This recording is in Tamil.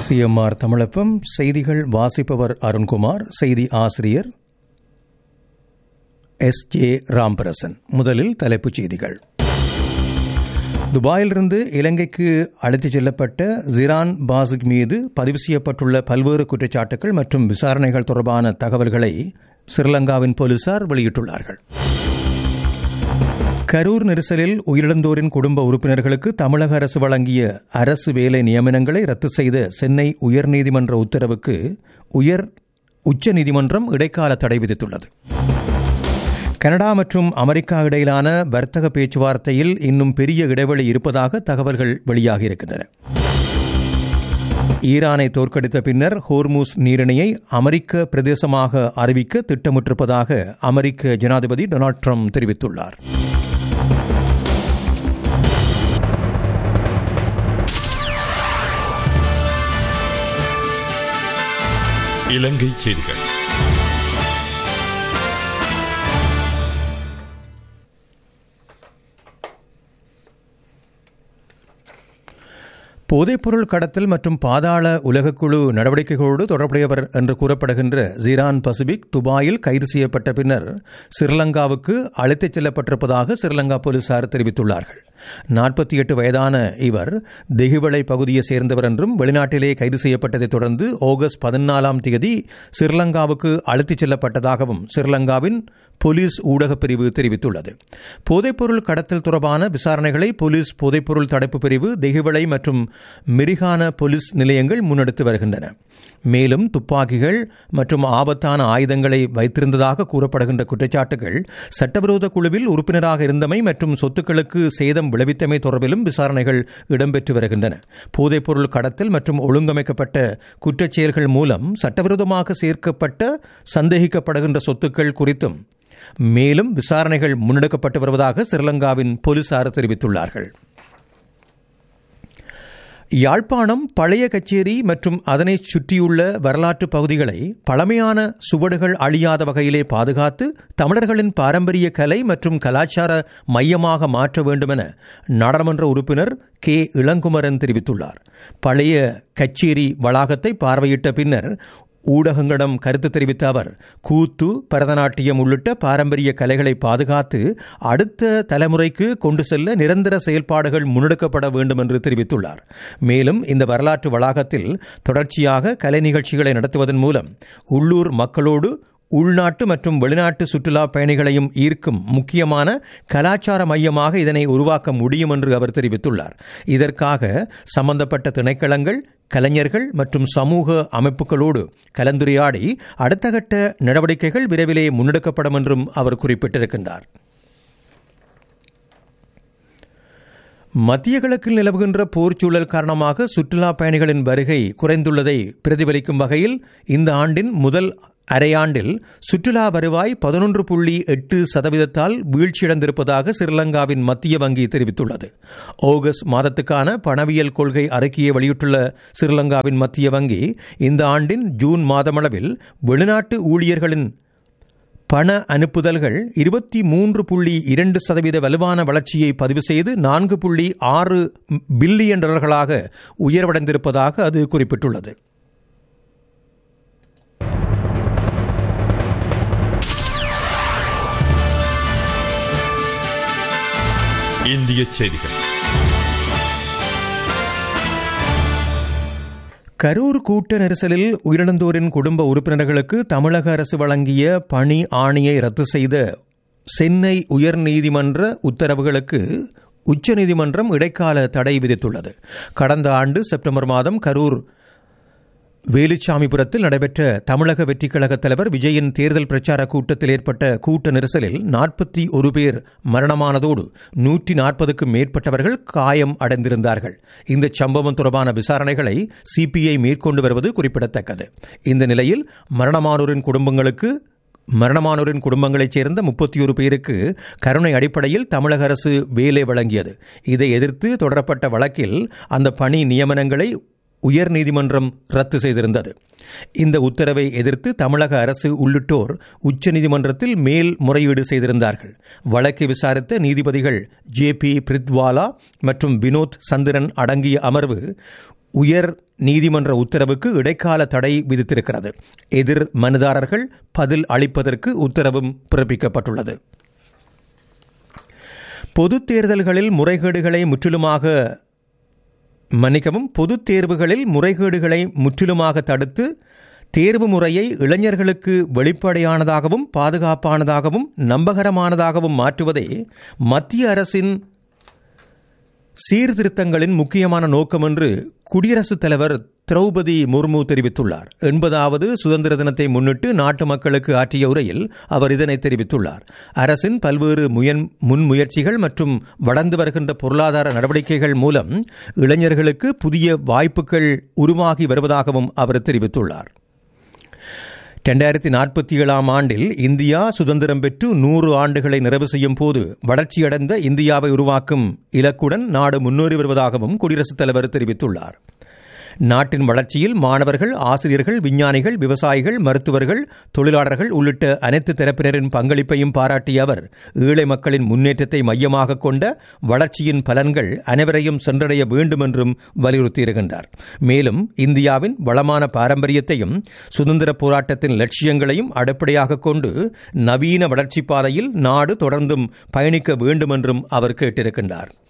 சிஎம்ஆர் தமிழப்பம் செய்திகள் வாசிப்பவர் அருண்குமார் செய்தி ஆசிரியர் எஸ் ஜே ராம்பிரசன் முதலில் தலைப்புச் செய்திகள் துபாயிலிருந்து இலங்கைக்கு அழைத்துச் செல்லப்பட்ட ஜிரான் பாசிக் மீது பதிவு செய்யப்பட்டுள்ள பல்வேறு குற்றச்சாட்டுகள் மற்றும் விசாரணைகள் தொடர்பான தகவல்களை ஸ்ரீலங்காவின் போலீசார் வெளியிட்டுள்ளார்கள் கரூர் நெரிசலில் உயிரிழந்தோரின் குடும்ப உறுப்பினர்களுக்கு தமிழக அரசு வழங்கிய அரசு வேலை நியமனங்களை ரத்து செய்த சென்னை உயர்நீதிமன்ற உத்தரவுக்கு உயர் உச்சநீதிமன்றம் இடைக்கால தடை விதித்துள்ளது கனடா மற்றும் அமெரிக்கா இடையிலான வர்த்தக பேச்சுவார்த்தையில் இன்னும் பெரிய இடைவெளி இருப்பதாக தகவல்கள் வெளியாகியிருக்கின்றன ஈரானை தோற்கடித்த பின்னர் ஹோர்மூஸ் நீரிணையை அமெரிக்க பிரதேசமாக அறிவிக்க திட்டமிட்டிருப்பதாக அமெரிக்க ஜனாதிபதி டொனால்ட் ட்ரம்ப் தெரிவித்துள்ளார் இலங்கை செய்திகள் போதைப்பொருள் கடத்தல் மற்றும் பாதாள உலகக்குழு நடவடிக்கைகளோடு தொடர்புடையவர் என்று கூறப்படுகின்ற ஜீரான் பசிபிக் துபாயில் கைது செய்யப்பட்ட பின்னர் ஸ்ரீலங்காவுக்கு அழைத்துச் செல்லப்பட்டிருப்பதாக ஸ்ரீலங்கா போலீசார் தெரிவித்துள்ளார்கள் நாற்பத்தி எட்டு வயதான இவர் தெஹிவளை பகுதியை சேர்ந்தவர் என்றும் வெளிநாட்டிலே கைது செய்யப்பட்டதைத் தொடர்ந்து ஆகஸ்ட் பதினாலாம் தேதி ஸ்ரீலங்காவுக்கு அழைத்துச் செல்லப்பட்டதாகவும் ஸ்ரீலங்காவின் போலீஸ் ஊடகப் பிரிவு தெரிவித்துள்ளது போதைப்பொருள் கடத்தல் தொடர்பான விசாரணைகளை போலீஸ் போதைப்பொருள் தடுப்பு பிரிவு தெஹிவளை மற்றும் மிரிகான போலீஸ் நிலையங்கள் முன்னெடுத்து வருகின்றன மேலும் துப்பாக்கிகள் மற்றும் ஆபத்தான ஆயுதங்களை வைத்திருந்ததாக கூறப்படுகின்ற குற்றச்சாட்டுகள் சட்டவிரோத குழுவில் உறுப்பினராக இருந்தமை மற்றும் சொத்துக்களுக்கு சேதம் விளைவித்தமை தொடர்பிலும் விசாரணைகள் இடம்பெற்று வருகின்றன போதைப்பொருள் கடத்தல் மற்றும் ஒழுங்கமைக்கப்பட்ட குற்றச்செயல்கள் மூலம் சட்டவிரோதமாக சேர்க்கப்பட்ட சந்தேகிக்கப்படுகின்ற சொத்துக்கள் குறித்தும் மேலும் விசாரணைகள் முன்னெடுக்கப்பட்டு வருவதாக ஸ்ரீலங்காவின் போலீசார் தெரிவித்துள்ளார்கள் யாழ்ப்பாணம் பழைய கச்சேரி மற்றும் அதனை சுற்றியுள்ள வரலாற்று பகுதிகளை பழமையான சுவடுகள் அழியாத வகையிலே பாதுகாத்து தமிழர்களின் பாரம்பரிய கலை மற்றும் கலாச்சார மையமாக மாற்ற வேண்டுமென நாடாளுமன்ற உறுப்பினர் கே இளங்குமரன் தெரிவித்துள்ளார் பழைய கச்சேரி வளாகத்தை பார்வையிட்ட பின்னர் ஊடகங்களிடம் கருத்து தெரிவித்த அவர் கூத்து பரதநாட்டியம் உள்ளிட்ட பாரம்பரிய கலைகளை பாதுகாத்து அடுத்த தலைமுறைக்கு கொண்டு செல்ல நிரந்தர செயல்பாடுகள் முன்னெடுக்கப்பட வேண்டும் என்று தெரிவித்துள்ளார் மேலும் இந்த வரலாற்று வளாகத்தில் தொடர்ச்சியாக கலை நிகழ்ச்சிகளை நடத்துவதன் மூலம் உள்ளூர் மக்களோடு உள்நாட்டு மற்றும் வெளிநாட்டு சுற்றுலா பயணிகளையும் ஈர்க்கும் முக்கியமான கலாச்சார மையமாக இதனை உருவாக்க முடியும் என்று அவர் தெரிவித்துள்ளார் இதற்காக சம்பந்தப்பட்ட திணைக்களங்கள் கலைஞர்கள் மற்றும் சமூக அமைப்புகளோடு கலந்துரையாடி அடுத்த கட்ட நடவடிக்கைகள் விரைவிலே முன்னெடுக்கப்படும் என்றும் அவர் குறிப்பிட்டிருக்கின்றார் மத்திய கிழக்கில் நிலவுகின்ற போர்ச்சூழல் காரணமாக சுற்றுலா பயணிகளின் வருகை குறைந்துள்ளதை பிரதிபலிக்கும் வகையில் இந்த ஆண்டின் முதல் அரையாண்டில் சுற்றுலா வருவாய் பதினொன்று புள்ளி எட்டு சதவீதத்தால் வீழ்ச்சியடைந்திருப்பதாக ஸ்ரீலங்காவின் மத்திய வங்கி தெரிவித்துள்ளது ஆகஸ்ட் மாதத்துக்கான பணவியல் கொள்கை அறிக்கையை வெளியிட்டுள்ள ஸ்ரீலங்காவின் மத்திய வங்கி இந்த ஆண்டின் ஜூன் மாதமளவில் வெளிநாட்டு ஊழியர்களின் பண அனுப்புதல்கள் இருபத்தி மூன்று புள்ளி இரண்டு சதவீத வலுவான வளர்ச்சியை பதிவு செய்து நான்கு புள்ளி ஆறு பில்லியன் டாலர்களாக உயர்வடைந்திருப்பதாக அது குறிப்பிட்டுள்ளது இந்திய செய்திகள் கரூர் கூட்ட நெரிசலில் உயிரிழந்தோரின் குடும்ப உறுப்பினர்களுக்கு தமிழக அரசு வழங்கிய பணி ஆணையை ரத்து செய்த சென்னை உயர்நீதிமன்ற உத்தரவுகளுக்கு உச்சநீதிமன்றம் இடைக்கால தடை விதித்துள்ளது கடந்த ஆண்டு செப்டம்பர் மாதம் கரூர் வேலுச்சாமிபுரத்தில் நடைபெற்ற தமிழக வெற்றிக் கழக தலைவர் விஜயின் தேர்தல் பிரச்சார கூட்டத்தில் ஏற்பட்ட கூட்ட நெரிசலில் நாற்பத்தி ஒரு பேர் மரணமானதோடு நூற்றி நாற்பதுக்கும் மேற்பட்டவர்கள் காயம் அடைந்திருந்தார்கள் இந்த சம்பவம் தொடர்பான விசாரணைகளை சிபிஐ மேற்கொண்டு வருவது குறிப்பிடத்தக்கது இந்த நிலையில் மரணமானோரின் குடும்பங்களுக்கு மரணமானோரின் குடும்பங்களைச் சேர்ந்த முப்பத்தி ஒரு பேருக்கு கருணை அடிப்படையில் தமிழக அரசு வேலை வழங்கியது இதை எதிர்த்து தொடரப்பட்ட வழக்கில் அந்த பணி நியமனங்களை உயர்நீதிமன்றம் ரத்து செய்திருந்தது இந்த உத்தரவை எதிர்த்து தமிழக அரசு உள்ளிட்டோர் உச்சநீதிமன்றத்தில் மேல் முறையீடு செய்திருந்தார்கள் வழக்கை விசாரித்த நீதிபதிகள் ஜே பி பிரித்வாலா மற்றும் வினோத் சந்திரன் அடங்கிய அமர்வு உயர் நீதிமன்ற உத்தரவுக்கு இடைக்கால தடை விதித்திருக்கிறது எதிர் மனுதாரர்கள் பதில் அளிப்பதற்கு உத்தரவும் பிறப்பிக்கப்பட்டுள்ளது பொதுத் தேர்தல்களில் முறைகேடுகளை முற்றிலுமாக மன்னிக்கவும் பொதுத் தேர்வுகளில் முறைகேடுகளை முற்றிலுமாக தடுத்து தேர்வு முறையை இளைஞர்களுக்கு வெளிப்படையானதாகவும் பாதுகாப்பானதாகவும் நம்பகரமானதாகவும் மாற்றுவதே மத்திய அரசின் சீர்திருத்தங்களின் முக்கியமான நோக்கம் என்று குடியரசுத் தலைவர் திரௌபதி முர்மு தெரிவித்துள்ளார் எண்பதாவது சுதந்திர தினத்தை முன்னிட்டு நாட்டு மக்களுக்கு ஆற்றிய உரையில் அவர் இதனை தெரிவித்துள்ளார் அரசின் பல்வேறு முயன் முன்முயற்சிகள் மற்றும் வளர்ந்து வருகின்ற பொருளாதார நடவடிக்கைகள் மூலம் இளைஞர்களுக்கு புதிய வாய்ப்புகள் உருவாகி வருவதாகவும் அவர் தெரிவித்துள்ளார் இரண்டாயிரத்தி நாற்பத்தி ஏழாம் ஆண்டில் இந்தியா சுதந்திரம் பெற்று நூறு ஆண்டுகளை நிறைவு செய்யும் போது வளர்ச்சியடைந்த இந்தியாவை உருவாக்கும் இலக்குடன் நாடு முன்னேறி வருவதாகவும் குடியரசுத் தலைவர் தெரிவித்துள்ளார் நாட்டின் வளர்ச்சியில் மாணவர்கள் ஆசிரியர்கள் விஞ்ஞானிகள் விவசாயிகள் மருத்துவர்கள் தொழிலாளர்கள் உள்ளிட்ட அனைத்து தரப்பினரின் பங்களிப்பையும் பாராட்டிய அவர் ஏழை மக்களின் முன்னேற்றத்தை மையமாக கொண்ட வளர்ச்சியின் பலன்கள் அனைவரையும் சென்றடைய வேண்டும் என்றும் வலியுறுத்தியிருக்கின்றார் மேலும் இந்தியாவின் வளமான பாரம்பரியத்தையும் சுதந்திர போராட்டத்தின் லட்சியங்களையும் அடிப்படையாக கொண்டு நவீன வளர்ச்சிப் பாதையில் நாடு தொடர்ந்தும் பயணிக்க வேண்டும் என்றும் அவர் கேட்டிருக்கின்றார்